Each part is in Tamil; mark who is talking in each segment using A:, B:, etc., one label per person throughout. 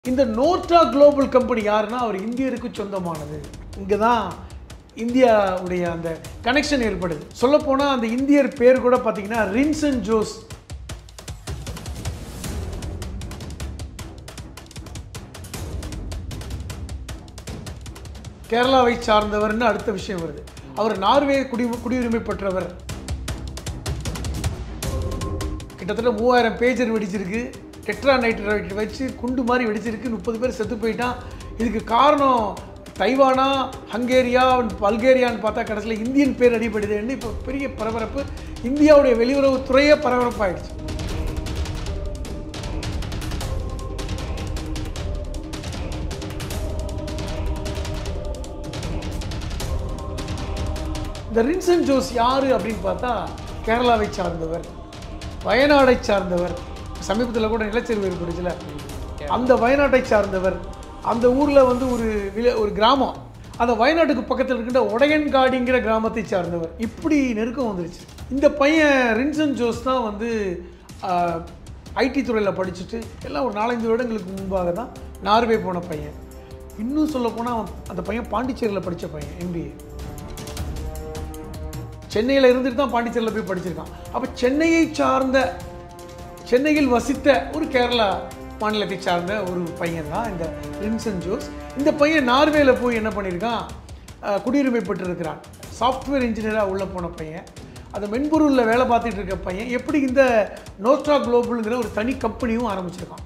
A: இந்த நோட்டா குளோபல் கம்பெனி யாருன்னா அவர் இந்தியருக்கு சொந்தமானது இங்கே தான் இந்தியாவுடைய அந்த கனெக்ஷன் ஏற்படுது சொல்லப்போனால் அந்த இந்தியர் பேர் கூட பார்த்தீங்கன்னா ரின்சன் ஜோஸ் கேரளாவை சார்ந்தவர்னு அடுத்த விஷயம் வருது அவர் நார்வே குடி குடியுரிமை பெற்றவர் கிட்டத்தட்ட மூவாயிரம் பேஜர் வெடிச்சிருக்கு டெட்ரா நைட்ரேட் வச்சு குண்டு மாதிரி வெடிச்சிருக்கு முப்பது பேர் செத்து போயிட்டான் இதுக்கு காரணம் தைவானா ஹங்கேரியா பல்கேரியான்னு பார்த்தா கடைசியில் இந்தியன் பேர் அடிபடுதுன்னு இப்போ பெரிய பரபரப்பு இந்தியாவுடைய வெளியுறவுத்துறையே பரபரப்பாயிடுச்சு இந்த ரின்சன் ஜோஸ் யார் அப்படின்னு பார்த்தா கேரளாவை சார்ந்தவர் வயநாடை சார்ந்தவர் சமீபத்தில் கூட நிலச்சரிவு ஏற்படுச்சுல அந்த வயநாட்டை சார்ந்தவர் அந்த ஊரில் வந்து ஒரு வில ஒரு கிராமம் அந்த வயநாட்டுக்கு பக்கத்தில் இருக்கின்ற ஒடையன்காடிங்கிற கிராமத்தை சார்ந்தவர் இப்படி நெருக்கம் வந்துருச்சு இந்த பையன் ரின்சன் ஜோஸ் தான் வந்து ஐடி துறையில் படிச்சுட்டு எல்லாம் ஒரு நாலஞ்சு வருடங்களுக்கு முன்பாக தான் நார்வே போன பையன் இன்னும் சொல்ல போனால் அந்த பையன் பாண்டிச்சேரியில் படித்த பையன் எம்பிஏ சென்னையில் இருந்துட்டு தான் பாண்டிச்சேரியில் போய் படிச்சிருக்கான் அப்போ சென்னையை சார்ந்த சென்னையில் வசித்த ஒரு கேரளா மாநிலத்தை சார்ந்த ஒரு பையன் தான் இந்த ரின்சன் ஜோஸ் இந்த பையன் நார்வேல போய் என்ன பண்ணியிருக்கான் அஹ், குடியுரிமை பெற்றிருக்கிறான் சாஃப்ட்வேர் இன்ஜினியராக உள்ள போன பையன் அந்த மென்பொருளில் வேலை பார்த்துட்டு இருக்க பையன் எப்படி இந்த நோஸ்ட்ரா குளோபலுங்கிற ஒரு தனி கம்பெனியும் ஆரம்பிச்சிருக்கான்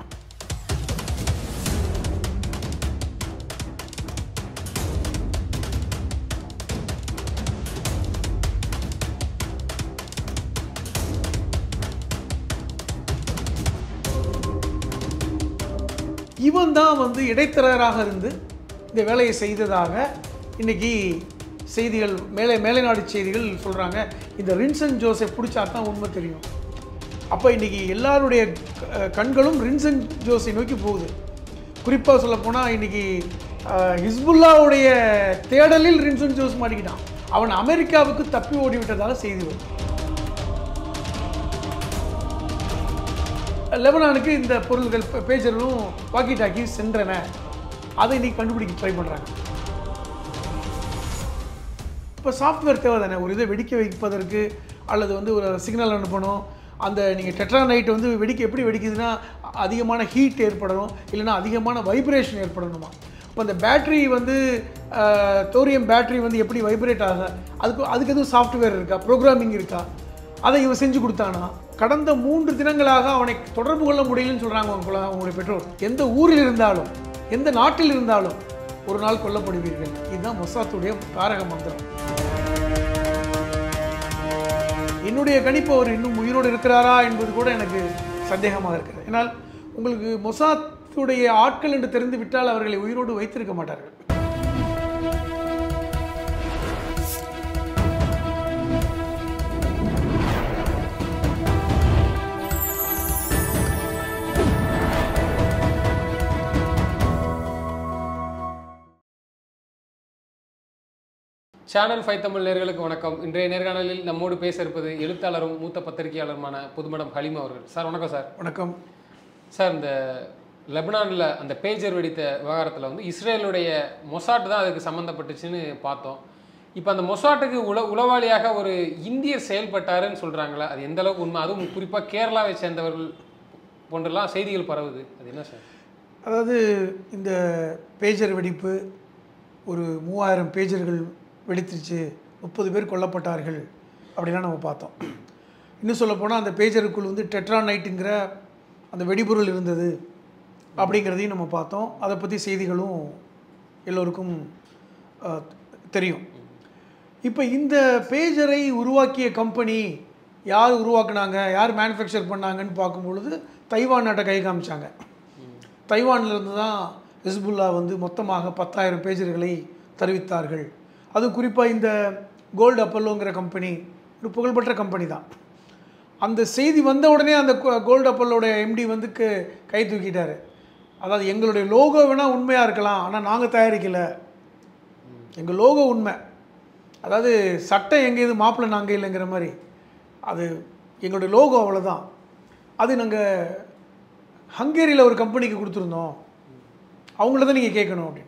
A: இவன் தான் வந்து இடைத்தரகராக இருந்து இந்த வேலையை செய்ததாக இன்னைக்கு செய்திகள் மேலே மேலை நாடு செய்திகள் சொல்கிறாங்க இந்த ரின்சன் ஜோஸை பிடிச்சா தான் உண்மை தெரியும் அப்போ இன்னைக்கு எல்லாருடைய க- கண்களும் ரின்சன் ஜோஸை நோக்கி போகுது குறிப்பாக சொல்லப்போனால் இன்னைக்கு அஹ், ஹிஸ்புல்லாவுடைய தேடலில் ரின்சன் ஜோஸ் மாட்டிக்கிட்டான் அவன் அமெரிக்காவுக்கு தப்பி ஓடிவிட்டதாக செய்தி வருது லெபனானுக்கு இந்த பொருள்கள் பே- பேஜர்களும் வாக்கி டாக்கி சென்றன அதை இன்னைக்கு கண்டுபிடிக்க ட்ரை பண்ணுறாங்க இப்போ சாஃப்ட்வேர் தேவை தானே ஒரு இதை வெடிக்க வைப்பதற்கு அல்லது வந்து ஒரு சிக்னல் அனுப்பணும் அந்த நீங்கள் டெட்ரா நைட் வந்து வெடிக்க எப்படி வெடிக்குதுன்னா அதிகமான ஹீட் ஏற்படணும் இல்லைன்னா அதிகமான வைப்ரேஷன் ஏற்படணுமா இப்போ அந்த பேட்டரி வந்து தோரியம் பேட்டரி வந்து எப்படி வைப்ரேட் ஆக அதுக்கு அதுக்கு எதுவும் சாஃப்ட்வேர் இருக்கா ப்ரோக்ராமிங் இருக்கா அதை இவன் செஞ்சு கொடுத்தானா கடந்த மூன்று தினங்களாக அவனை தொடர்பு கொள்ள முடியலன்னு சொல்கிறாங்க அவங்க குல- அவங்களுடைய பெற்றோர் எந்த ஊரில் இருந்தாலும் எந்த நாட்டில் இருந்தாலும் ஒரு நாள் கொல்லப்படுவீர்கள் இதுதான் மொசாத்துடைய தாரக மந்திரம் என்னுடைய கணிப்பு அவர் இன்னும் உயிரோடு இருக்கிறாரா என்பது கூட எனக்கு சந்தேகமாக இருக்கிறது ஏன்னால் உங்களுக்கு மொசாத்துடைய ஆட்கள் என்று தெரிந்து விட்டால் அவர்களை உயிரோடு வைத்திருக்க மாட்டார்கள்
B: சேனல் ஃபைவ் தமிழ் நேர்களுக்கு வணக்கம் இன்றைய நேர்காணலில் நம்மோடு பேச இருப்பது எழுத்தாளரும் மூத்த பத்திரிகையாளருமான புதுமடம் ஹலிமா அவர்கள் சார் வணக்கம் சார்
A: வணக்கம்
B: சார் இந்த லெபனானில் அந்த பேஜர் வெடித்த விவகாரத்தில் வந்து இஸ்ரேலுடைய மொசாட் தான் அதுக்கு சம்மந்தப்பட்டுச்சுன்னு பார்த்தோம் இப்போ அந்த மொசாட்டுக்கு உள உளவாளியாக ஒரு இந்தியர் செயல்பட்டாருன்னு சொல்கிறாங்களே அது எந்த அளவுக்கு உண்மை அதுவும் குறிப்பாக கேரளாவை சேர்ந்தவர்கள் போன்றெல்லாம் செய்திகள் பரவுது அது என்ன சார்
A: அதாவது இந்த பேஜர் வெடிப்பு ஒரு மூவாயிரம் பேஜர்கள் வெடித்துருச்சு முப்பது பேர் கொல்லப்பட்டார்கள் அப்படிலாம் நம்ம பார்த்தோம் இன்னும் சொல்லப்போனால் அந்த பேஜருக்குள் வந்து டெட்ரா நைட்டுங்கிற அந்த வெடிபொருள் இருந்தது அப்படிங்கிறதையும் நம்ம பார்த்தோம் அதை பற்றி செய்திகளும் எல்லோருக்கும் அஹ், தெரியும் இப்போ இந்த பேஜரை உருவாக்கிய கம்பெனி யார் உருவாக்குனாங்க யார் மேனுஃபேக்சர் பண்ணாங்கன்னு பார்க்கும் பொழுது தைவான் நாட்டை கை காமிச்சாங்க தைவான்ல இருந்து தான் ஹிஸ்புல்லா வந்து மொத்தமாக பத்தாயிரம் பேஜர்களை தெரிவித்தார்கள் அதுவும் குறிப்பாக இந்த கோல்டு அப்பல்லோங்கிற கம்பெனி ஒரு புகழ்பெற்ற கம்பெனி தான் அந்த செய்தி வந்த உடனே அந்த கோ- கோல்டு அப்பல்லோட எம்டி வந்து க- கை தூக்கிட்டாரு அதாவது எங்களுடைய லோகோ வேணால் உண்மையாக இருக்கலாம் ஆனால் நாங்கள் தயாரிக்கலை எங்கள் லோகோ உண்மை அதாவது சட்டை எங்கே இது மாப்பிள்ளை நாங்கள் இல்லைங்கிற மாதிரி அது எங்களுடைய லோகோ அவ்வளோதான் அது நாங்கள் ஹங்கேரியில் ஒரு கம்பெனிக்கு கொடுத்துருந்தோம் அவங்கள தான் நீங்கள் கேட்கணும் அப்படின்னு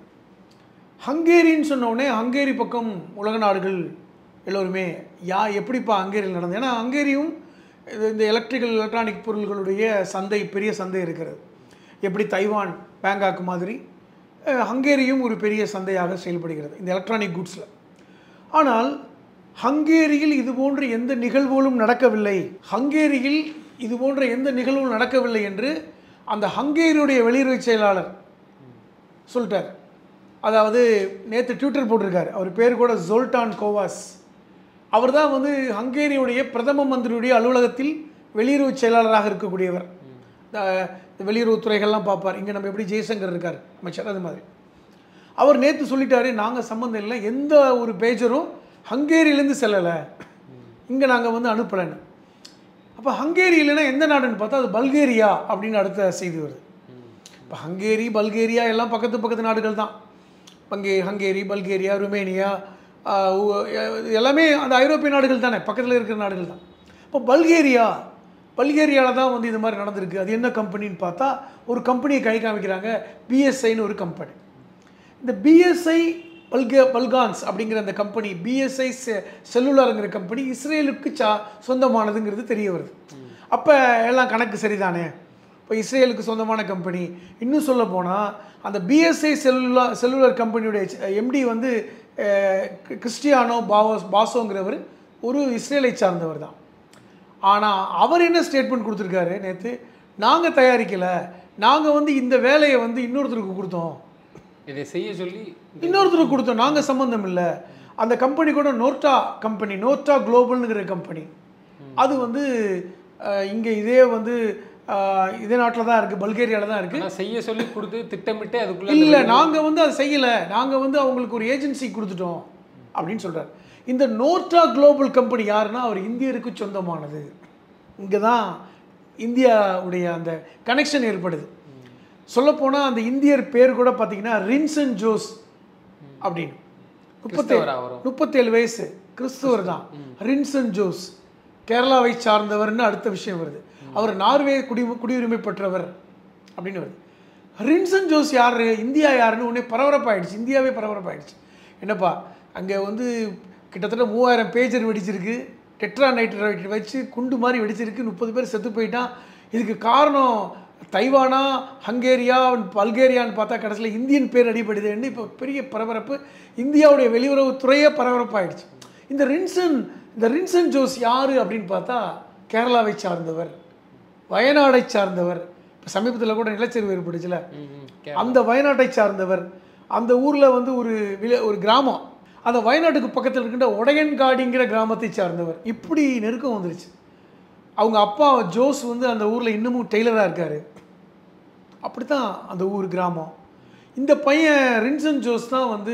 A: ஹங்கேரின்னு சொன்ன உடனே ஹங்கேரி பக்கம் உலக நாடுகள் எல்லோருமே யா எப்படிப்பா ஹங்கேரியில் நடந்தது ஏன்னா ஹங்கேரியும் இது இந்த எலக்ட்ரிக்கல் எலக்ட்ரானிக் பொருள்களுடைய சந்தை பெரிய சந்தை இருக்கிறது எப்படி தைவான் பேங்காக் மாதிரி அஹ், ஹங்கேரியும் ஒரு பெரிய சந்தையாக செயல்படுகிறது இந்த எலக்ட்ரானிக் குட்ஸில் ஆனால் ஹங்கேரியில் இது போன்ற எந்த நிகழ்வுகளும் நடக்கவில்லை ஹங்கேரியில் இது போன்ற எந்த நிகழ்வும் நடக்கவில்லை என்று அந்த ஹங்கேரியுடைய வெளியுறவு செயலாளர் சொல்லிட்டார் அதாவது நேற்று ட்விட்டர் போட்டிருக்காரு அவர் பேர் கூட ஜோல்டான் கோவாஸ் அவர் தான் வந்து ஹங்கேரியுடைய பிரதம மந்திரியுடைய அலுவலகத்தில் வெளியுறவு செயலாளராக இருக்கக்கூடியவர் இந்த இந்த வெளியுறவு துறைகள்லாம் பார்ப்பார் இங்கே நம்ம எப்படி ஜெய்சங்கர் இருக்கார் அமைச்சர் அது மாதிரி அவர் நேற்று சொல்லிட்டாரு நாங்கள் சம்மந்தம் இல்லை எந்த ஒரு பேஜரும் ஹங்கேரியிலேருந்து செல்லலை இங்கே நாங்கள் வந்து அனுப்பலைன்னு அப்போ ஹங்கேரி இல்லைன்னா எந்த நாடுன்னு பார்த்தா அது பல்கேரியா அப்படின்னு அடுத்த செய்தி வருது இப்போ ஹங்கேரி பல்கேரியா எல்லாம் பக்கத்து பக்கத்து நாடுகள் தான் பங்கே ஹங்கேரி பல்கேரியா ருமேனியா ஆஹ் உ- இது எல்லாமே அந்த ஐரோப்பிய நாடுகள் தானே பக்கத்தில் இருக்கிற நாடுகள் தான் இப்போ பல்கேரியா பல்கேரியாவில் தான் வந்து இது மாதிரி நடந்திருக்கு அது என்ன கம்பெனின்னு பார்த்தா ஒரு கம்பெனியை கை காமிக்கிறாங்க பிஎஸ்ஐன்னு ஒரு கம்பெனி இந்த பிஎஸ்ஐ பல்க பல்கான்ஸ் அப்படிங்கிற அந்த கம்பெனி பிஎஸ்ஐ செல்லுலாருங்கிற கம்பெனி இஸ்ரேலுக்கு சா சொந்தமானதுங்கிறது தெரிய வருது அப்போ எல்லாம் கணக்கு சரிதானே இப்போ இஸ்ரேலுக்கு சொந்தமான கம்பெனி இன்னும் சொல்ல போனால் அந்த பிஎஸ்ஐ செல்லுலா செல்லுலர் கம்பெனியுடைய எம்டி வந்து அஹ், கி- கிறிஸ்டியானோ பாவோஸ் பாசோங்கிறவர் ஒரு இஸ்ரேலை சார்ந்தவர் தான் ஆனால் அவர் என்ன ஸ்டேட்மெண்ட் கொடுத்துருக்காரு நேற்று நாங்கள் தயாரிக்கலை நாங்கள் வந்து இந்த வேலையை வந்து இன்னொருத்தருக்கு கொடுத்தோம்
B: இதை செய்ய சொல்லி
A: இன்னொருத்தருக்கு கொடுத்தோம் நாங்கள் சம்மந்தம் இல்லை அந்த கம்பெனி கூட நோர்டா கம்பெனி நோர்டா குளோபல்ங்கிற கம்பெனி அது வந்து இங்கே இதே வந்து அஹ், இதே நாட்டில் தான் இருக்குது பல்கேரியாவில் தான் இருக்குது
B: ஆனா செய்ய சொல்லி கொடுத்து திட்டமிட்டு அதுக்குள்ள
A: இல்லை நாங்கள் வந்து அதை செய்யலை நாங்கள் வந்து அவங்களுக்கு ஒரு ஏஜென்சி கொடுத்துட்டோம் அப்படின்னு சொல்கிறார் இந்த நோர்டா குளோபல் கம்பெனி யாருன்னா அவர் இந்தியருக்கு சொந்தமானது இங்கே தான் இந்தியாவுடைய அந்த கனெக்ஷன் ஏற்படுது சொல்லப்போனால் அந்த இந்தியர் பேர் கூட பார்த்தீங்கன்னா ரின்சன் ஜோஸ் அப்படின்னு முப்பத்தேழு
B: கிறிஸ்தவரா அவரும்
A: முப்பத்தேழு வயசு கிறிஸ்துவர் தான் ரின்சன் ஜோஸ் கேரளாவை சார்ந்தவர்னு அடுத்த விஷயம் வருது அவர் நார்வே குடி குடியுரிமை பெற்றவர் அப்படின்னு வருது ரின்சன் ஜோஸ் யார் இந்தியா யாருன்னு உடனே பரபரப்பாயிடுச்சு இந்தியாவே பரபரப்பாயிடுச்சு என்னப்பா அங்கே வந்து கிட்டத்தட்ட மூவாயிரம் பேஜர் வெடிச்சிருக்கு டெட்ரா நைட்ரேட் வச்சு குண்டு மாதிரி வெடிச்சிருக்கு முப்பது பேர் செத்து போயிட்டான் இதுக்கு காரணம் தைவானா ஹங்கேரியா பல்கேரியான்னு பார்த்தா கடைசியில் இந்தியன் பேர் அடிபடுதுன்னு இப்போ பெரிய பரபரப்பு இந்தியாவுடைய வெளியுறவுத்துறையே பரபரப்பாயிடுச்சு இந்த ரின்சன் இந்த ரின்சன் ஜோஸ் யார் அப்படின்னு பார்த்தா கேரளாவை சார்ந்தவர் வயநாடை சார்ந்தவர் இப்போ சமீபத்தில் கூட நிலச்சரிவு ஏற்பட்டுச்சுல
B: ம், ம். கே-
A: அந்த வயநாட்டை சார்ந்தவர் அந்த ஊரில் வந்து ஒரு வில ஒரு கிராமம் அந்த வயநாட்டுக்கு பக்கத்தில் இருக்கின்ற ஒடையன்காடிங்கிற கிராமத்தை சார்ந்தவர் இப்படி நெருக்கம் வந்துருச்சு அவங்க அப்பா ஜோஸ் வந்து அந்த ஊரில் இன்னமும் டெய்லராக இருக்கார் அப்படி தான் அந்த ஊர் கிராமம் இந்த பையன் ரின்சன் ஜோஸ் தான் வந்து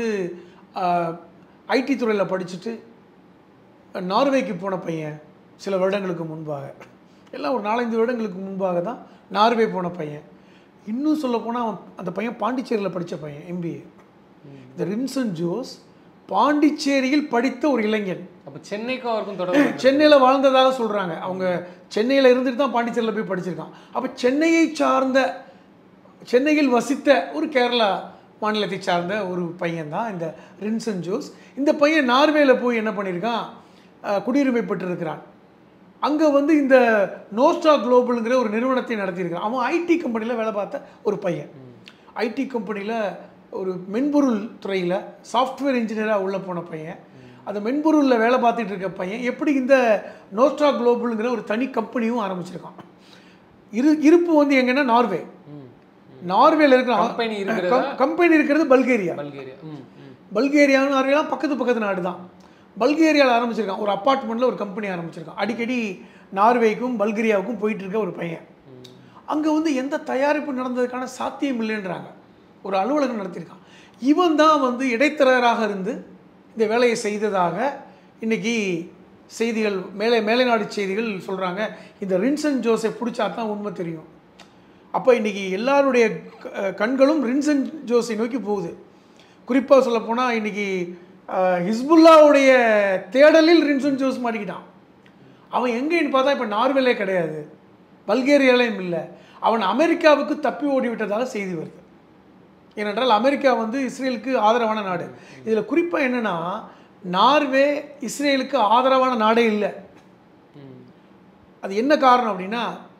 A: ஐடி துறையில் படிச்சுட்டு நார்வேக்கு போன பையன் சில வருடங்களுக்கு முன்பாக எல்லாம் ஒரு நாலஞ்சு வருடங்களுக்கு முன்பாக தான் நார்வே போன பையன் இன்னும் சொல்லப்போனால் அவன் அந்த பையன் பாண்டிச்சேரியில் படித்த பையன் எம்பிஏ இந்த ரின்சன் ஜோஸ் பாண்டிச்சேரியில் படித்த ஒரு இளைஞன்
B: அப்ப சென்னைக்கும் அவருக்கும் தொடர்பு
A: சென்னையில் வாழ்ந்ததாக சொல்கிறாங்க அவங்க சென்னையில் இருந்துட்டு தான் பாண்டிச்சேரியில் போய் படிச்சிருக்கான் அப்போ சென்னையை சார்ந்த சென்னையில் வசித்த ஒரு கேரளா மாநிலத்தை சார்ந்த ஒரு பையன் தான் இந்த ரின்சன் ஜோஸ் இந்த பையன் நார்வேல போய் என்ன பண்ணியிருக்கான் அஹ், குடியுரிமை பெற்றிருக்கிறான் அங்கே வந்து இந்த நோஸ்டா குளோபலுங்கிற ஒரு நிறுவனத்தை நடத்தியிருக்கான் அவன் ஐடி கம்பெனியில் வேலை பார்த்த ஒரு பையன் ஐடி கம்பெனியில் ஒரு மென்பொருள் துறையில் சாஃப்ட்வேர் இன்ஜினியராக உள்ள போன பையன் அந்த மென்பொருளில் வேலை பார்த்துட்டு இருக்க பையன் எப்படி இந்த நோஸ்டா குளோபலுங்கிற ஒரு தனி கம்பெனியும் ஆரம்பிச்சிருக்கான் இரு இருப்பு வந்து எங்கன்னா நார்வே
B: ம்.
A: நார்வேல இருக்கிற
B: கம்பெனி இருக்கிறதா?
A: கம்பெனி இருக்கிறது பல்கேரியா
B: பல்கேரியா ம் ம்
A: பல்கேரியாவும் நார்வேலாம் பக்கத்து பக்கத்து நாடு தான் பல்கேரியாவில் ஆரம்பிச்சிருக்கான் ஒரு அப்பார்ட்மெண்ட்டில் ஒரு கம்பெனி ஆரம்பிச்சிருக்கான் அடிக்கடி நார்வேக்கும் பல்கேரியாவுக்கும் போயிட்டு இருக்க ஒரு பையன் அங்கே வந்து எந்த தயாரிப்பு நடந்ததுக்கான சாத்தியம் இல்லைன்றாங்க ஒரு அலுவலகம் நடத்தியிருக்கான் இவன் தான் வந்து இடைத்தரகராக இருந்து இந்த வேலையை செய்ததாக இன்னைக்கு செய்திகள் மேலே மேலை நாடு செய்திகள் சொல்கிறாங்க இந்த ரின்சன் ஜோஸை பிடிச்சா தான் உண்மை தெரியும் அப்போ இன்னைக்கு எல்லாருடைய க- கண்களும் ரின்சன் ஜோஸை நோக்கி போகுது குறிப்பாக சொல்லப்போனால் இன்னைக்கு அஹ், ஹிஸ்புல்லாவுடைய தேடலில் ரின்சன் ஜோஸ் மாட்டிக்கிட்டான் அவன் எங்கேன்னு பார்த்தா இப்போ நார்வேலே கிடையாது பல்கேரியாலையும் இல்லை அவன் அமெரிக்காவுக்கு தப்பி ஓடி விட்டதாக செய்தி வருது ஏனென்றால் அமெரிக்கா வந்து இஸ்ரேலுக்கு ஆதரவான நாடு இதில் குறிப்பாக என்னென்னா நார்வே இஸ்ரேலுக்கு ஆதரவான நாடே இல்லை
B: ம்.
A: அது என்ன காரணம் அப்படின்னா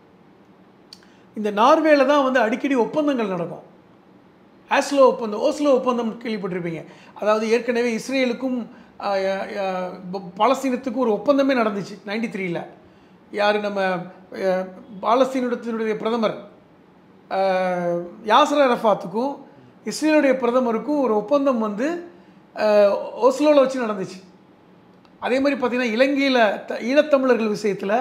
A: இந்த நார்வேல தான் வந்து அடிக்கடி ஒப்பந்தங்கள் நடக்கும் ஆஸ்லோ ஒப்பந்தம் ஓஸ்லோ ஒப்பந்தம் கேள்விப்பட்டிருப்பீங்க அதாவது ஏற்கனவே இஸ்ரேலுக்கும் ஆஹ், ஆஹ், ப- பாலஸ்தீனத்துக்கும் ஒரு ஒப்பந்தமே நடந்துச்சு நைன்டி த்ரீல யார் நம்ம ஆஹ், பாலஸ்தீனத்தினுடைய பிரதமர் ஆஹ், யாசர் அரஃபாத்துக்கும் இஸ்ரேலுடைய பிரதமருக்கும் ஒரு ஒப்பந்தம் வந்து ஓஸ்லோவில் வச்சு நடந்துச்சு அதே மாதிரி பார்த்தீங்கன்னா இலங்கையில் த ஈழத்தமிழர்கள் விஷயத்தில்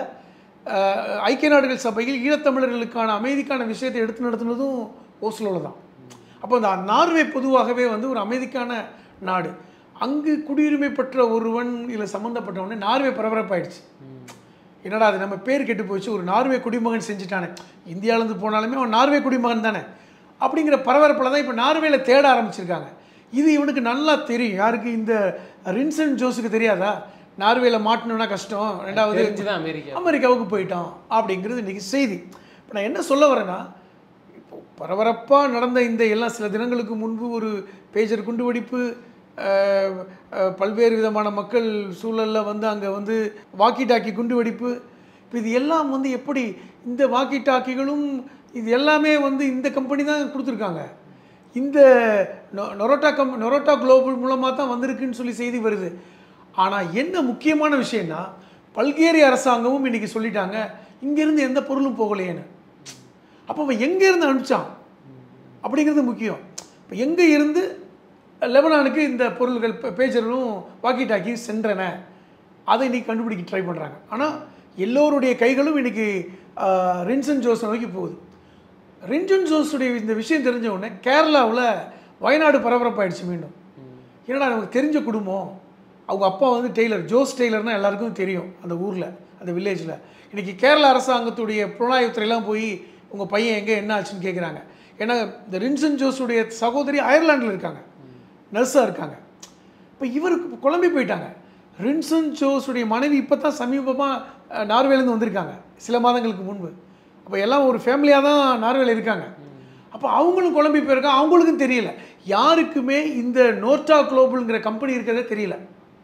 A: ஐக்கிய நாடுகள் சபையில் ஈழத்தமிழர்களுக்கான அமைதிக்கான விஷயத்தை எடுத்து நடத்துனதும் ஓஸ்லோவில் தான் அப்போ இந்த நார்வே பொதுவாகவே வந்து ஒரு அமைதிக்கான நாடு அங்கு குடியுரிமை பெற்ற ஒருவன் இதில் சம்மந்தப்பட்டவனே நார்வே பரபரப்பாயிடுச்சு என்னடா அது நம்ம பேர் கெட்டு போச்சு ஒரு நார்வே குடிமகன் செஞ்சுட்டானே இந்தியாவிலேருந்து போனாலுமே அவன் நார்வே குடிமகன் தானே அப்படிங்கிற பரபரப்பில் தான் இப்போ நார்வேல தேட ஆரம்பிச்சிருக்காங்க இது இவனுக்கு நல்லா தெரியும் யாருக்கு இந்த ரின்சன் ஜோஸுக்கு தெரியாதா நார்வேல மாட்டணும்னா கஷ்டம் ரெண்டாவது
B: தெரிஞ்சுதான் அமெரிக்கா
A: அமெரிக்காவுக்கு போயிட்டான் அப்படிங்கிறது இன்றைக்கி செய்தி இப்போ நான் என்ன சொல்ல வரேன்னா இப்போ பரபரப்பாக நடந்த இந்த எல்லாம் சில தினங்களுக்கு முன்பு ஒரு பேஜர் குண்டுவெடிப்பு அஹ், அஹ், பல்வேறு விதமான மக்கள் சூழலில் வந்து அங்கே வந்து வாக்கி டாக்கி குண்டுவெடிப்பு இப்போ இது எல்லாம் வந்து எப்படி இந்த வாக்கி டாக்கிகளும் இது எல்லாமே வந்து இந்த கம்பெனி தான் கொடுத்துருக்காங்க இந்த நொ- நொரோட்டா கம் நொரோட்டா குளோபல் மூலமாக தான் வந்திருக்குன்னு சொல்லி செய்தி வருது ஆனால் என்ன முக்கியமான விஷயம்னா பல்கேரிய அரசாங்கமும் இன்னைக்கு சொல்லிட்டாங்க இங்கேருந்து எந்த பொருளும் போகலையேன்னு அப்போ அவன் எங்கேருந்து அனுப்பிச்சான் அப்படிங்கிறது முக்கியம் இப்போ எங்கே இருந்து லெபனானுக்கு இந்த பொருள்கள் பே- பேஜர்களும் வாக்கி டாக்கி சென்றன அதை இன்னைக்கு கண்டுபிடிக்க ட்ரை பண்ணுறாங்க ஆனால் எல்லோருடைய கைகளும் இன்னைக்கு ஆஹ், ரின்சன் ஜோஸ் நோக்கி போகுது ரின்சன் ஜோஸுடைய இந்த விஷயம் தெரிஞ்ச உடனே கேரளாவில் வயநாடு பரபரப்பாயிடுச்சு மீண்டும் என்னடா நமக்கு தெரிஞ்ச குடும்பம் அவங்க அப்பா வந்து டெய்லர் ஜோஸ் டெய்லர்னால் எல்லாருக்கும் தெரியும் அந்த ஊரில் அந்த வில்லேஜில் இன்றைக்கி கேரள அரசாங்கத்துடைய புலனாய்வுத்துறையெல்லாம் போய் உங்கள் பையன் எங்கே என்ன ஆச்சுன்னு கேட்குறாங்க ஏன்னா இந்த ரின்சன் ஜோஸுடைய சகோதரி அயர்லாண்டில் இருக்காங்க நர்ஸாக இருக்காங்க இப்போ இவருக்கு குழம்பி போயிட்டாங்க ரின்சன் ஜோஸுடைய மனைவி இப்போ தான் சமீபமாக நார்வேலேருந்து வந்திருக்காங்க சில மாதங்களுக்கு முன்பு அப்போ எல்லாம் ஒரு ஃபேமிலியாக தான் நார்வேல இருக்காங்க அப்போ அவங்களும் குழம்பி போயிருக்காங்க அவங்களுக்கும் தெரியல யாருக்குமே இந்த நோர்டா குளோபல்ங்கிற கம்பெனி இருக்கிறதே தெரியல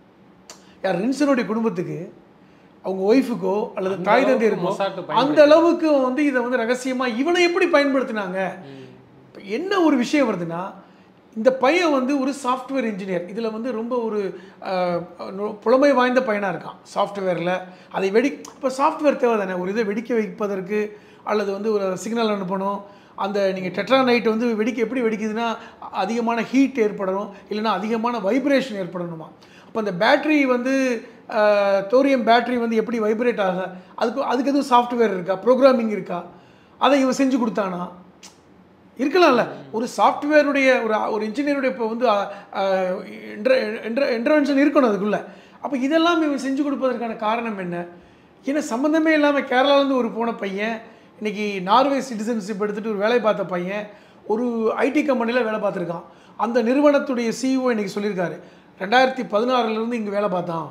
A: யார் ரின்சனுடைய குடும்பத்துக்கு அவங்க ஒய்ஃபுக்கோ அல்லது
B: அந்த
A: தாய்
B: அளவுக்கு
A: தந்தையருக்கோ
B: மொசாட்டு
A: அந்த அளவுக்கு வந்து இதை வந்து ரகசியமாக இவனை எப்படி பயன்படுத்தினாங்க இப்ப என்ன ஒரு விஷயம் வருதுன்னா இந்த பையன் வந்து ஒரு சாஃப்ட்வேர் இன்ஜினியர் இதில் வந்து ரொம்ப ஒரு அஹ், நு- புலமை வாய்ந்த பையனாக இருக்கான் சாஃப்ட்வேரில் அதை வெடி இப்போ சாஃப்ட்வேர் தேவை தானே ஒரு இதை வெடிக்க வைப்பதற்கு அல்லது வந்து ஒரு சிக்னல் அனுப்பணும் அந்த நீங்கள் டெட்ரானைட் வந்து வெடிக்க எப்படி வெடிக்குதுன்னா அ- அதிகமான ஹீட் ஏற்படணும் இல்லைன்னா அதிகமான வைப்ரேஷன் ஏற்படணுமா அப்போ அந்த பேட்டரி வந்து தோரியம் பேட்டரி வந்து எப்படி வைப்ரேட் ஆக அதுக்கு அதுக்கு எதுவும் சாஃப்ட்வேர் இருக்கா ப்ரோக்ராமிங் இருக்கா அதை இவன் செஞ்சு கொடுத்தானா இருக்கலாம்ல ஒரு சாஃப்ட்வேருடைய ஒரு ஒரு இன்ஜினியருடைய இப்போ வந்து இன்டர்வென்ஷன் இருக்கணும் அதுக்குள்ளே அப்போ இதெல்லாம் இவன் செஞ்சு கொடுப்பதற்கான காரணம் என்ன ஏன்னா சம்மந்தமே இல்லாமல் கேரளாலேருந்து ஒரு போன பையன் இன்னைக்கு நார்வே சிட்டிசன்ஷிப் எடுத்துகிட்டு ஒரு வேலை பார்த்த பையன் ஒரு ஐடி கம்பெனியில் வேலை பார்த்துருக்கான் அந்த நிறுவனத்துடைய சிஇஓ இன்னைக்கு சொல்லியிருக்காரு ரெண்டாயிரத்தி பதினாறுலேருந்து இங்கே வேலை பார்த்தான்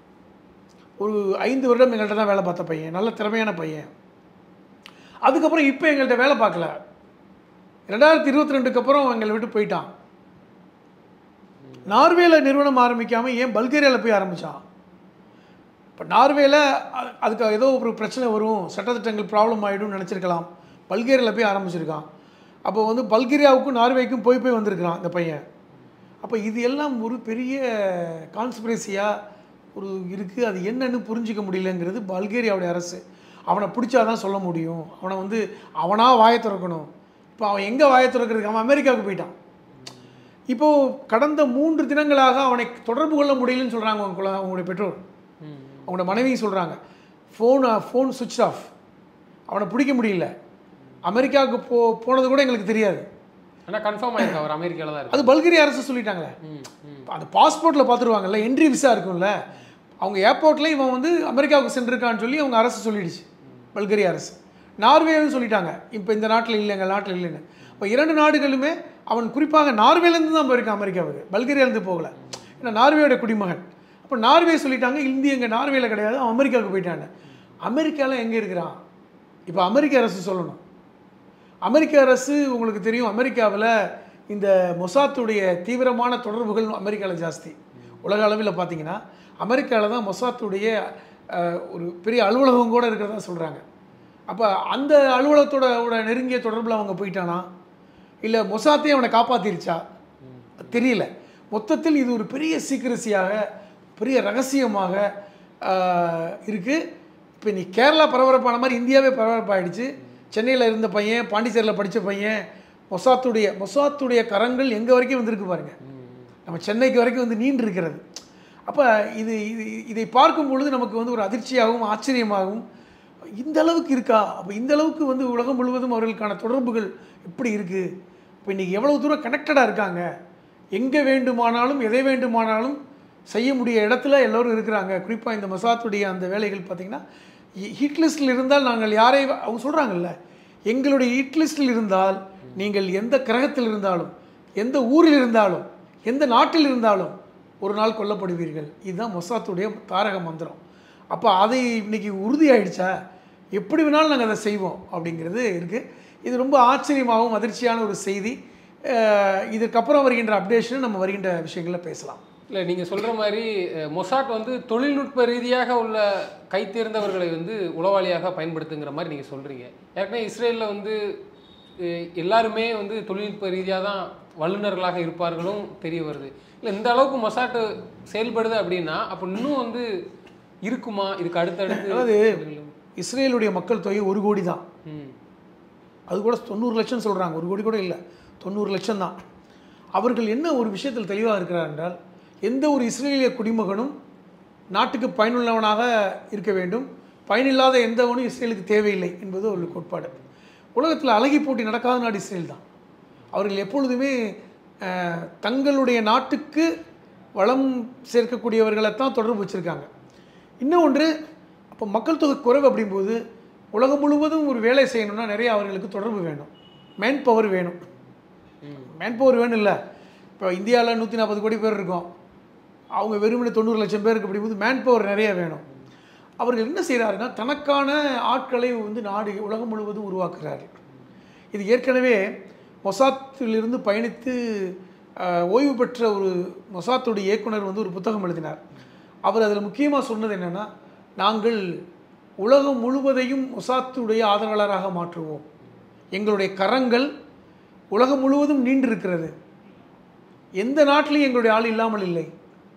A: ஒரு ஐந்து வருடம் எங்கள்கிட்ட தான் வேலை பார்த்த பையன் நல்ல திறமையான பையன் அதுக்கப்புறம் இப்போ எங்கள்கிட்ட வேலை பார்க்கல ரெண்டாயிரத்தி இருபத்தி ரெண்டுக்கு அப்புறம் எங்களை விட்டு போயிட்டான் நார்வேல நிறுவனம் ஆரம்பிக்காமல் ஏன் பல்கேரியாவில் போய் ஆரம்பித்தான் இப்போ நார்வேல அ- அதுக்கு ஏதோ ஒரு பிரச்சனை வரும் சட்டத்திட்டங்கள் ப்ராப்ளம் ஆகிடும்னு நினச்சிருக்கலாம் பல்கேரியாவில் போய் ஆரம்பிச்சிருக்கான் அப்போ வந்து பல்கேரியாவுக்கும் நார்வேக்கும் போய் போய் வந்திருக்கிறான் இந்த பையன் அப்போ இது எல்லாம் ஒரு பெரிய கான்ஸ்பிரசியாக ஒரு இருக்குது அது என்னன்னு புரிஞ்சிக்க முடியலங்கிறது பல்கேரியாவுடைய அரசு அவனை பிடிச்சாதான் சொல்ல முடியும் அவனை வந்து அவனாக வாயை திறக்கணும் இப்போ அவன் எங்கே வாயை திறக்கிறதுக்கு அவன் அமெரிக்காவுக்கு போயிட்டான் இப்போது கடந்த மூன்று தினங்களாக அவனை தொடர்பு கொள்ள முடியலன்னு சொல்கிறாங்க அவங்க குல- அவங்களுடைய பெற்றோர்
B: ம்.
A: அவங்களோட மனைவியும் சொல்கிறாங்க ஃபோன் ஃபோன் சுவிட்ச் ஆஃப் அவனை பிடிக்க முடியல அமெரிக்காவுக்கு போ போனது கூட எங்களுக்கு தெரியாது
B: ஆனா கன்ஃபார்ம் ஆயிருக்கு அவர் அமெரிக்கால தான் இருக்கு
A: அது பல்கேரிய அரசு சொல்லிட்டாங்களே
B: ம், ம்.
A: அந்த பாஸ்போர்ட்டில் பார்த்துருவாங்கல்ல என்ட்ரி விசா இருக்கும்ல அவங்க ஏர்போர்ட்டில் இவன் வந்து அமெரிக்காவுக்கு சென்றிருக்கான்னு சொல்லி அவங்க அரசு சொல்லிடுச்சு பல்கேரிய அரசு நார்வேவும் சொல்லிட்டாங்க இப்போ இந்த நாட்டில் இல்லை எங்கள் நாட்டில் இல்லைன்னு இப்போ இரண்டு நாடுகளுமே அவன் குறிப்பாக நார்வேலேருந்து தான் போயிருக்கான் அமெரிக்காவுக்கு பல்கேரியாலேருந்து போகல ஏன்னா நார்வேயோட குடிமகன் அப்போ நார்வே சொல்லிட்டாங்க இந்தி எங்கள் நார்வேல கிடையாது அவன் அமெரிக்காவுக்கு போயிட்டாங்க அமெரிக்காவில் எங்கே இருக்கிறான் இப்போ அமெரிக்க அரசு சொல்லணும் அமெரிக்க அரசு உங்களுக்கு தெரியும் அமெரிக்காவில் இந்த மொசாத்துடைய தீவிரமான தொடர்புகள் அமெரிக்காவில் ஜாஸ்தி உலக அளவில் பார்த்தீங்கன்னா அமெரிக்காவில் தான் மொசாத்துடைய அஹ், ஒரு பெரிய அலுவலகம் கூட இருக்கிறதா சொல்கிறாங்க அப்போ அந்த அலுவலகத்தோட ஓட நெருங்கிய தொடர்பில் அவங்க போயிட்டானா இல்லை மொசாத்தையே அவனை காப்பாத்திருச்சா தெரியல மொத்தத்தில் இது ஒரு பெரிய சீக்கிரசியாக பெரிய ரகசியமாக இருக்குது இப்போ நீ கேரளா பரபரப்பான மாதிரி இந்தியாவே பரபரப்பாயிடுச்சு சென்னையில் இருந்த பையன் பாண்டிச்சேரியில் படித்த பையன் மொசாத்துடைய மொசாத்துடைய கரங்கள் எங்கே வரைக்கும் வந்திருக்கு பாருங்க நம்ம சென்னைக்கு வரைக்கும் வந்து நீண்டு இருக்கிறது அப்போ இது இது இதை பார்க்கும் பொழுது நமக்கு வந்து ஒரு அதிர்ச்சியாகவும் ஆச்சரியமாகவும் இந்த அளவுக்கு இருக்கா அப்போ இந்த அளவுக்கு வந்து உலகம் முழுவதும் அவர்களுக்கான தொடர்புகள் எப்படி இருக்குது இப்போ இன்றைக்கி எவ்வளவு தூரம் கனெக்டடாக இருக்காங்க எங்கே வேண்டுமானாலும் எதை வேண்டுமானாலும் செய்ய முடிய இடத்துல எல்லோரும் இருக்கிறாங்க குறிப்பாக இந்த மசாத்துடைய அந்த வேலைகள் பார்த்திங்கன்னா ஹிட் லிஸ்டில் இருந்தால் நாங்கள் யாரை அவங்க சொல்கிறாங்கல்ல எங்களுடைய ஹிட் லிஸ்டில் இருந்தால் நீங்கள் எந்த கிரகத்தில் இருந்தாலும் எந்த ஊரில் இருந்தாலும் எந்த நாட்டில் இருந்தாலும் ஒரு நாள் கொல்லப்படுவீர்கள் இதுதான் மொசாத்துடைய தாரக மந்திரம் அப்போ அதை இன்னைக்கு உறுதியாயிடுச்சா எப்படி வேணாலும் நாங்கள் அதை செய்வோம் அப்படிங்கிறது இருக்குது இது ரொம்ப ஆச்சரியமாகவும் அதிர்ச்சியான ஒரு செய்தி அஹ் இதுக்கப்புறம் வருகின்ற அப்டேஷன் நம்ம வருகின்ற விஷயங்களில் பேசலாம்
B: இல்லை நீங்கள் சொல்கிற மாதிரி அஹ், மொசாட் வந்து தொழில்நுட்ப ரீதியாக உள்ள கை தேர்ந்தவர்களை வந்து உளவாளியாக பயன்படுத்துங்கிற மாதிரி நீங்கள் சொல்கிறீங்க ஏற்கனவே இஸ்ரேலில் வந்து அஹ், எல்லாருமே வந்து தொழில்நுட்ப ரீதியாக தான் வல்லுநர்களாக இருப்பார்களும் தெரிய வருது இல்லை இந்த அளவுக்கு மொசாட்டு செயல்படுது அப்படின்னா அப்போ இன்னும் வந்து இருக்குமா இதுக்கு அடுத்தடுத்து
A: அதாவது இஸ்ரேலுடைய மக்கள் தொகை ஒரு கோடி தான்
B: ம்
A: அது கூட தொண்ணூறு லட்சம் சொல்கிறாங்க ஒரு கோடி கூட இல்லை தொண்ணூறு லட்சம் தான் அவர்கள் என்ன ஒரு விஷயத்தில் தெளிவாக இருக்கிறார் என்றால் எந்த ஒரு இஸ்ரேலிய குடிமகனும் நாட்டுக்கு பயனுள்ளவனாக இருக்க வேண்டும் பயனில்லாத எந்தவனும் இஸ்ரேலுக்கு தேவையில்லை என்பது ஒரு கோட்பாடு உலகத்தில் அழகி போட்டி நடக்காத நாடு இஸ்ரேல் தான் அவர்கள் எப்பொழுதுமே அஹ், தங்களுடைய நாட்டுக்கு வளம் சேர்க்கக்கூடியவர்களைத்தான் தொடர்பு வச்சுருக்காங்க இன்னும் ஒன்று அப்போ மக்கள் தொகை குறைவு அப்படிங்கும்போது உலகம் முழுவதும் ஒரு வேலை செய்யணும்னா நிறைய அவர்களுக்கு தொடர்பு வேணும் மேன் பவர் வேணும் மேன் பவர் வேணும் இல்லை இப்போ இந்தியாவில் நூற்றி நாற்பது கோடி பேர் இருக்கோம் அவங்க வெறுமனே தொண்ணூறு லட்சம் பேருக்கு அப்படிங்கும்போது மேன் பவர் நிறைய வேணும் அவர்கள் என்ன செய்கிறாருன்னா தனக்கான ஆட்களை வந்து நாடு உலகம் முழுவதும் உருவாக்குறார்கள் இது ஏற்கனவே மொசாத்திலிருந்து பயணித்து அஹ், ஓய்வு பெற்ற ஒரு மொசாத்துடைய இயக்குனர் வந்து ஒரு புத்தகம் எழுதினார் அவர் அதில் முக்கியமாக சொன்னது என்னென்னா நாங்கள் உலகம் முழுவதையும் மொசாத்துடைய ஆதரவாளராக மாற்றுவோம் எங்களுடைய கரங்கள் உலகம் முழுவதும் நீண்டிருக்கிறது எந்த நாட்டிலையும் எங்களுடைய ஆள் இல்லாமல் இல்லை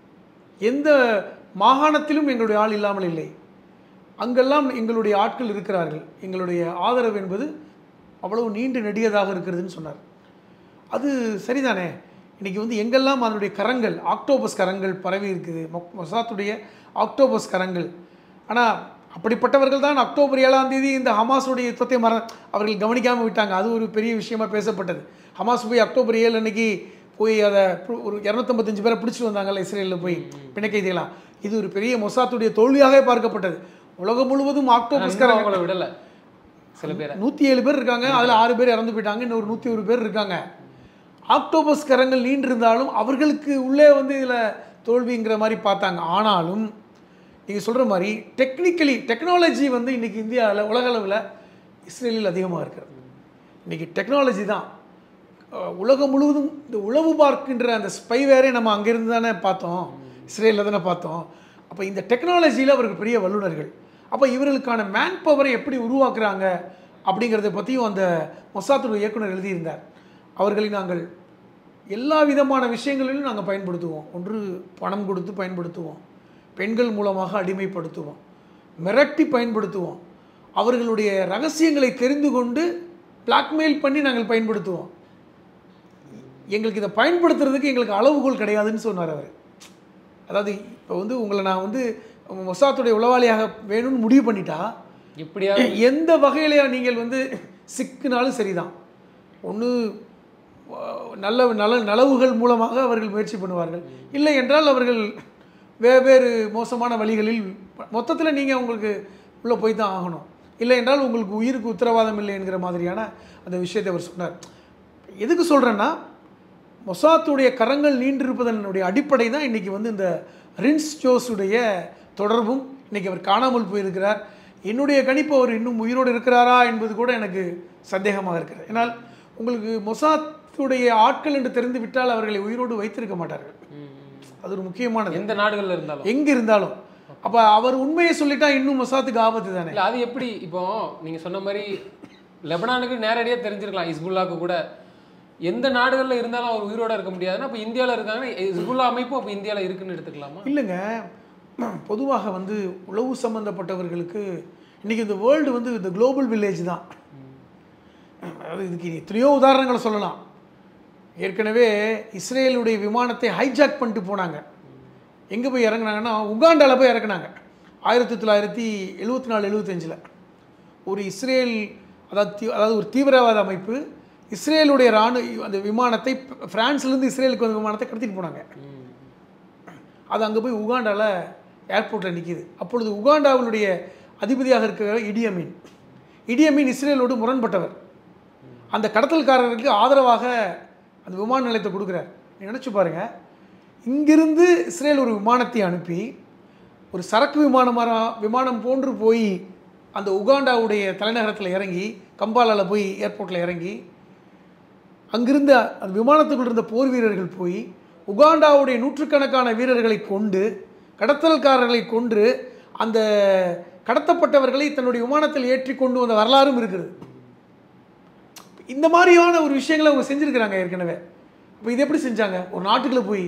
A: எந்த மாகாணத்திலும் எங்களுடைய ஆள் இல்லாமல் இல்லை அங்கெல்லாம் எங்களுடைய ஆட்கள் இருக்கிறார்கள் எங்களுடைய ஆதரவு என்பது அவ்வளவு நீண்டு நெடியதாக இருக்கிறதுன்னு சொன்னார் அது சரிதானே இன்னைக்கு வந்து எங்கெல்லாம் அதனுடைய கரங்கள் ஆக்டோபஸ் கரங்கள் பரவி இருக்குது மொ- மொசாத்துடைய ஆக்டோபஸ் கரங்கள் ஆனால் அப்படிப்பட்டவர்கள் தான் அக்டோபர் ஏழாம் தேதி இந்த ஹமாஸுடைய யுத்தத்தை மற அவர்கள் கவனிக்காமல் விட்டாங்க அது ஒரு பெரிய விஷயமா பேசப்பட்டது ஹமாஸ் போய் அக்டோபர் ஏழு அன்னைக்கு போய் அதை பு- ஒரு இரநூத்தம்பத்தஞ்சு பேரை பிடிச்சிட்டு வந்தாங்கல்ல இஸ்ரேலில் போய் பிணைக்கைதிகளாம் இது ஒரு பெரிய மொசாத்துடைய தோல்வியாகவே பார்க்கப்பட்டது உலகம் முழுவதும் ஆக்டோபஸ்
B: இன்னும் அவங்கள விடல சில பேரை
A: நூற்றி ஏழு பேர் இருக்காங்க அதில் ஆறு பேர் இறந்து போயிட்டாங்க இன்னொரு நூற்றி ஒரு பேர் இருக்காங்க ஆக்டோபஸ் கரங்கள் நீண்டிருந்தாலும் அவர்களுக்கு உள்ளே வந்து இதில் தோல்விங்கிற மாதிரி பார்த்தாங்க ஆனாலும் நீங்கள் சொல்கிற மாதிரி டெக்னிக்கலி டெக்னாலஜி வந்து இன்றைக்கி இந்தியாவில் உலக அளவில் இஸ்ரேலில் அதிகமாக இருக்கிறது இன்றைக்கி டெக்னாலஜி தான் அஹ், உலகம் முழுவதும் இந்த உளவு பார்க்கின்ற அந்த ஸ்பைவேரே நம்ம அங்கேருந்து தானே பார்த்தோம் இஸ்ரேலில் தானே பார்த்தோம் அப்போ இந்த டெக்னாலஜியில் அவர்கள் பெரிய வல்லுநர்கள் அப்போ இவர்களுக்கான மேன் பவரை எப்படி உருவாக்குறாங்க அப்படிங்கிறத பற்றியும் அந்த மொசாத்துடைய இயக்குனர் எழுதியிருந்தார் அவர்களை நாங்கள் எல்லா விதமான விஷயங்களிலும் நாங்கள் பயன்படுத்துவோம் ஒன்று பணம் கொடுத்து பயன்படுத்துவோம் பெண்கள் மூலமாக அடிமைப்படுத்துவோம் மிரட்டி பயன்படுத்துவோம் அவர்களுடைய ரகசியங்களை தெரிந்து கொண்டு பிளாக்மெயில் பண்ணி நாங்கள் பயன்படுத்துவோம் எங்களுக்கு இதை பயன்படுத்துறதுக்கு எங்களுக்கு அளவுகோல் கிடையாதுன்னு சொன்னார் அவர் அதாவது இப்போ வந்து உங்களை நான் வந்து மொசாத்துடைய உளவாளியாக வேணும்னு முடிவு பண்ணிட்டா
B: இப்படியா
A: எந்த வகையில நீங்கள் வந்து சிக்கினாலும் சரிதான் ஒன்று நல்ல நல்ல நலவுகள் மூலமாக அவர்கள் முயற்சி பண்ணுவார்கள் இல்லை என்றால் அவர்கள் வெவ்வேறு மோசமான வழிகளில் மொத்தத்தில் நீங்கள் உங்களுக்கு உள்ளே போய் தான் ஆகணும் இல்லை என்றால் உங்களுக்கு உயிருக்கு உத்தரவாதம் இல்லை என்கிற மாதிரியான அந்த விஷயத்தை அவர் சொன்னார் எதுக்கு சொல்கிறேன்னா மொசாத்துடைய கரங்கள் நீண்டிருப்பதனுடைய அடிப்படை தான் இன்றைக்கி வந்து இந்த ரின்ஸ் ஜோஸுடைய தொடர்பும் இன்றைக்கி அவர் காணாமல் போயிருக்கிறார் என்னுடைய கணிப்பு அவர் இன்னும் உயிரோடு இருக்கிறாரா என்பது கூட எனக்கு சந்தேகமாக இருக்கிறது ஏன்னால் உங்களுக்கு மொசாத் ஹமாஸுடைய ஆட்கள் என்று தெரிந்து விட்டால் அவர்களை உயிரோடு வைத்திருக்க மாட்டார்கள்
B: ம், ம்.
A: அது ஒரு முக்கியமானது
B: எந்த நாடுகள்ல இருந்தாலும்
A: எங்க இருந்தாலும் அப்ப அவர் உண்மையை சொல்லிட்டா இன்னும் மொசாத்துக்கு ஆபத்து தானே
B: இல்ல அது எப்படி இப்போ நீங்க சொன்ன மாதிரி லெபனானுக்கு நேரடியா தெரிஞ்சிருக்கலாம் இஸ்புல்லாக்கு கூட எந்த நாடுகள்ல இருந்தாலும் அவர் உயிரோட இருக்க முடியாதுன்னா அப்ப இந்தியால இருக்காங்கன்னா இஸ்புல்லா அமைப்பும் அப்ப இந்தியால இருக்குன்னு எடுத்துக்கலாமா
A: இல்லைங்க பொதுவாக வந்து உளவு சம்பந்தப்பட்டவர்களுக்கு இன்னைக்கு இந்த வேர்ல்டு வந்து இந்த குளோபல் வில்லேஜ் தான் அதாவது இதுக்கு எத்தனையோ உதாரணங்களை சொல்லலாம் ஏற்கனவே இஸ்ரேலுடைய விமானத்தை ஹைஜாக் பண்ணிட்டு போனாங்க எங்கே போய் இறங்குனாங்கன்னா உகாண்டால போய் இறக்குனாங்க ஆயிரத்தி தொள்ளாயிரத்தி எழுபத்தி நாலு எழுபத்தஞ்சில் ஒரு இஸ்ரேல் அதாவது தீ- அதாவது ஒரு தீவிரவாத அமைப்பு இஸ்ரேலுடைய ராணுவ அந்த விமானத்தை பிரான்ஸ்லேருந்து இஸ்ரேலுக்கு வந்த விமானத்தை கடத்திட்டு போனாங்க அது அங்கே போய் உகாண்டால ஏர்போர்ட்டில் நிற்கிது அப்பொழுது உகாண்டாவினுடைய அதிபதியாக இருக்கிற இடியமீன் இடியமீன் இஸ்ரேலோடு முரண்பட்டவர் அந்த கடத்தல்காரருக்கு ஆதரவாக அந்த விமான நிலையத்தை கொடுக்குறார் நீ நினச்சி பாருங்க இங்கிருந்து இஸ்ரேல் ஒரு விமானத்தை அனுப்பி ஒரு சரக்கு விமானமாக விமானம் போன்று போய் அந்த உகாண்டாவுடைய தலைநகரத்தில் இறங்கி கம்பாலால போய் ஏர்போர்ட்டில் இறங்கி அங்கிருந்த அந்த விமானத்துக்குள் இருந்த போர் வீரர்கள் போய் உகாண்டாவுடைய நூற்றுக்கணக்கான வீரர்களை கொண்டு கடத்தல்காரர்களை கொன்று அந்த கடத்தப்பட்டவர்களை தன்னுடைய விமானத்தில் ஏற்றி கொண்டு வந்த வரலாறும் இருக்கிறது இந்த மாதிரியான ஒரு விஷயங்களை அவங்க செஞ்சுருக்கிறாங்க ஏற்கனவே இப்போ இது எப்படி செஞ்சாங்க ஒரு நாட்டுக்குள்ள போய்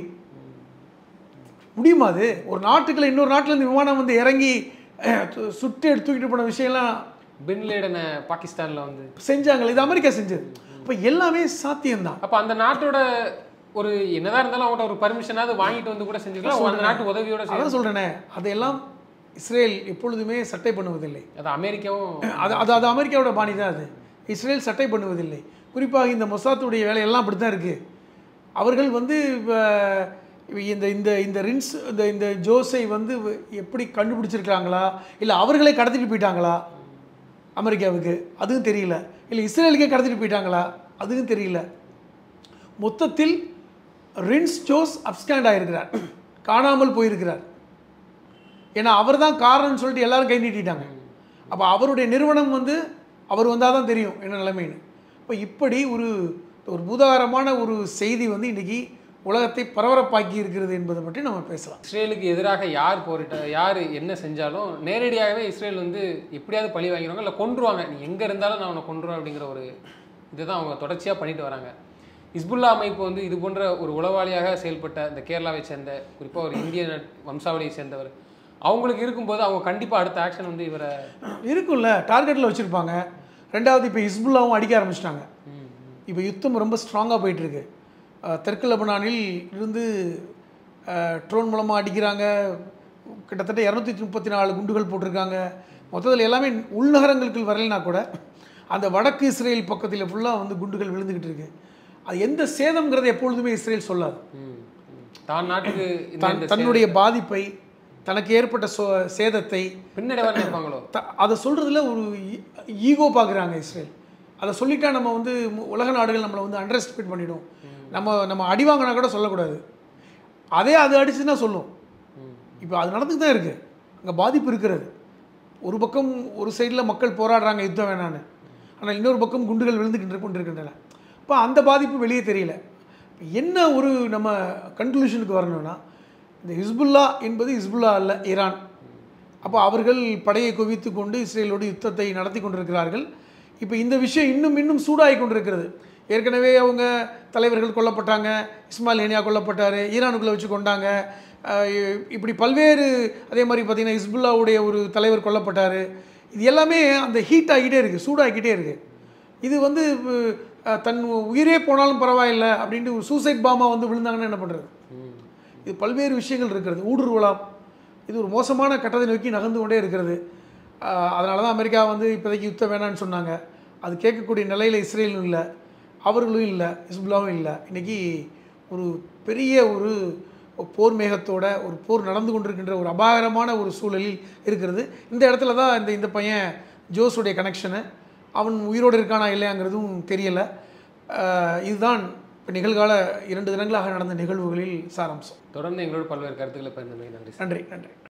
A: முடியுமா அது ஒரு நாட்டுக்குள்ள இன்னொரு நாட்டுல இருந்து விமானம் வந்து இறங்கி அஹ், து- சுட்டு எடுத்து தூக்கிட்டு போன விஷயம்லாம்
B: பின் லேடனை பாகிஸ்தான்ல வந்து
A: செஞ்சாங்களே இது அமெரிக்கா செஞ்சது அப்போ எல்லாமே சாத்தியம்தான்
B: அப்ப அந்த நாட்டோட ஒரு என்னதான் இருந்தாலும் அவங்கள்ட்ட ஒரு பர்மிஷனாவது வாங்கிட்டு வந்து கூட செஞ்சுக்கலாம் அந்த நாட்டு உதவியோட செய்ய
A: அதான் சொல்கிறேனே அதையெல்லாம் இஸ்ரேல் எப்பொழுதுமே சட்டை பண்ணுவதில்லை
B: அது அமெரிக்காவும்
A: அது அது அது அமெரிக்காவோட பாணி தான் அது இஸ்ரேல் சட்டை பண்ணுவதில்லை குறிப்பாக இந்த மொசாத்துடைய வேலையெல்லாம் அப்படி தான் இருக்குது அவர்கள் வந்து இப்ப- இப்ப இந்த இந்த இந்த ரின்ஸ் இந்த இந்த ஜோஸை வந்து எப்படி கண்டுபிடிச்சிருக்காங்களா இல்லை அவர்களே கடத்திட்டு போயிட்டாங்களா அமெரிக்காவுக்கு அதுவும் தெரியல இல்லை இஸ்ரேலுக்கே கடத்திட்டு போயிட்டாங்களா அதுவும் தெரியல மொத்தத்தில் ரின்ஸ் ஜோஸ் அப்ஸ்காண்ட் ஆயிருக்கிறார் காணாமல் போயிருக்கிறார் ஏன்னா அவர் தான் காரணம்னு சொல்லிட்டு எல்லாரும் கை நீட்டிட்டாங்க அப்போ அவருடைய நிறுவனம் வந்து அவர் வந்தால் தான் தெரியும் என்ன நிலைமைன்னு இப்போ இப்படி ஒரு ஒரு பூதாகரமான ஒரு செய்தி வந்து இன்னைக்கு உலகத்தை பரபரப்பாக்கி இருக்கிறது என்பதை பற்றி நம்ம பேசலாம்
B: இஸ்ரேலுக்கு எதிராக யார் போரிட்ட யார் என்ன செஞ்சாலும் நேரடியாகவே இஸ்ரேல் வந்து எப்படியாவது பழி வாங்கிடுவாங்க இல்லை கொன்றுவாங்க நீ எங்கே இருந்தாலும் நான் உன்னை கொன்றுவேன் அப்படிங்கிற ஒரு இதுதான் அவங்க தொடர்ச்சியாக பண்ணிட்டு வராங்க இஸ்புல்லா அமைப்பு வந்து இது போன்ற ஒரு உளவாளியாக செயல்பட்ட இந்த கேரளாவை சேர்ந்த குறிப்பாக ஒரு இந்திய நட்- வம்சாவளியை சேர்ந்தவர் அவங்களுக்கு இருக்கும்போது அவங்க கண்டிப்பாக அடுத்த ஆக்ஷன் வந்து இவரை
A: இருக்கும்ல டார்கெட்டில் வச்சுருப்பாங்க ரெண்டாவது இப்போ ஹிஸ்புல்லாவும் அடிக்க ஆரம்பிச்சிட்டாங்க
B: ம்,
A: இப்போ யுத்தம் ரொம்ப ஸ்ட்ராங்காக போயிட்டுருக்கு தெற்கு லெபனானில் இருந்து ட்ரோன் மூலமாக அடிக்கிறாங்க கிட்டத்தட்ட இரநூத்தி முப்பத்தி நாலு குண்டுகள் போட்டிருக்காங்க மொத்தத்தில் எல்லாமே உள்நகரங்களுக்கு வரலைனா கூட அந்த வடக்கு இஸ்ரேல் பக்கத்தில் ஃபுல்லாக வந்து குண்டுகள் விழுந்துக்கிட்டு இருக்கு அது எந்த சேதம்ங்கிறத எப்பொழுதுமே இஸ்ரேல் சொல்லாது
B: ம், ம். தான் நாட்டுக்கு இந்த
A: தன்
B: இந்த
A: தன்னுடைய பாதிப்பை தனக்கு ஏற்பட்ட சோ சேதத்தை
B: பின்னடைவாக நினைப்பாங்களோ
A: த அதை சொல்கிறதுல ஒரு ஈகோ பார்க்குறாங்க இஸ்ரேல் அதை சொல்லிட்டா நம்ம வந்து மு- உலக நாடுகள் நம்மளை வந்து அண்டர் எஸ்டிமேட் பண்ணிடும் நம்ம நம்ம அடி வாங்கினா கூட சொல்லக்கூடாது அதே அது அடிச்சுன்னா சொல்லும்
B: ம்.
A: இப்போ அது நடந்துட்டு தான் இருக்குது அங்கே பாதிப்பு இருக்கிறது ஒரு பக்கம் ஒரு சைடில் மக்கள் போராடுறாங்க யுத்தம் வேணான்னு ஆனால் இன்னொரு பக்கம் குண்டுகள் விழுந்துக்கிட்டு கொண்டிருக்கின்றன இப்போ அந்த பாதிப்பு வெளியே தெரியல என்ன ஒரு நம்ம கன்க்ளூஷனுக்கு வரணும்னா இந்த ஹிஸ்புல்லா என்பது ஹிஸ்புல்லா அல்ல ஈரான் அப்போ அவர்கள் படையை குவித்து கொண்டு இஸ்ரேலோடு யுத்தத்தை நடத்தி கொண்டிருக்கிறார்கள் இப்போ இந்த விஷயம் இன்னும் இன்னும் சூடாகி கொண்டிருக்கிறது ஏற்கனவே அவங்க தலைவர்கள் கொல்லப்பட்டாங்க இஸ்மாயில் ஹேனியா கொல்லப்பட்டார் ஈரானுக்குள்ளே வச்சு கொண்டாங்க அஹ் இ- இப்படி பல்வேறு அதே மாதிரி பார்த்திங்கன்னா ஹிஸ்புல்லாவுடைய ஒரு தலைவர் கொல்லப்பட்டார் இது எல்லாமே அந்த ஹீட் ஆகிட்டே இருக்குது சூடாகிக்கிட்டே இருக்குது இது வந்து அஹ், தன் உயிரே போனாலும் பரவாயில்லை அப்படின்ட்டு ஒரு சூசைட் பாமாக வந்து விழுந்தாங்கன்னா என்ன பண்ணுறது
B: ம்.
A: இது பல்வேறு விஷயங்கள் இருக்கிறது ஊடுருவலாம் இது ஒரு மோசமான கட்டத்தை நோக்கி நகர்ந்து கொண்டே இருக்கிறது அதனால தான் அமெரிக்கா வந்து இப்போதைக்கு யுத்தம் வேணான்னு சொன்னாங்க அது கேட்கக்கூடிய நிலையில் இஸ்ரேலும் இல்லை அவர்களும் இல்லை ஹிஸ்புல்லாவும் இல்லை இன்றைக்கி ஒரு பெரிய ஒரு போர் மேகத்தோட ஒரு போர் நடந்து கொண்டிருக்கின்ற ஒரு அபாயகரமான ஒரு சூழலில் இருக்கிறது இந்த இடத்துல தான் இந்த இந்த பையன் ஜோஸுடைய கனெக்ஷனு அவன் உயிரோடு இருக்கானா இல்லையாங்கிறதும் தெரியலை இதுதான் இப்போ நிகழ்கால இரண்டு தினங்களாக நடந்த நிகழ்வுகளில் சாராம்சம்
B: தொடர்ந்து எங்களோட பல்வேறு கருத்துக்களை பகிர்ந்தமைக்கு நன்றி
A: நன்றி நன்றி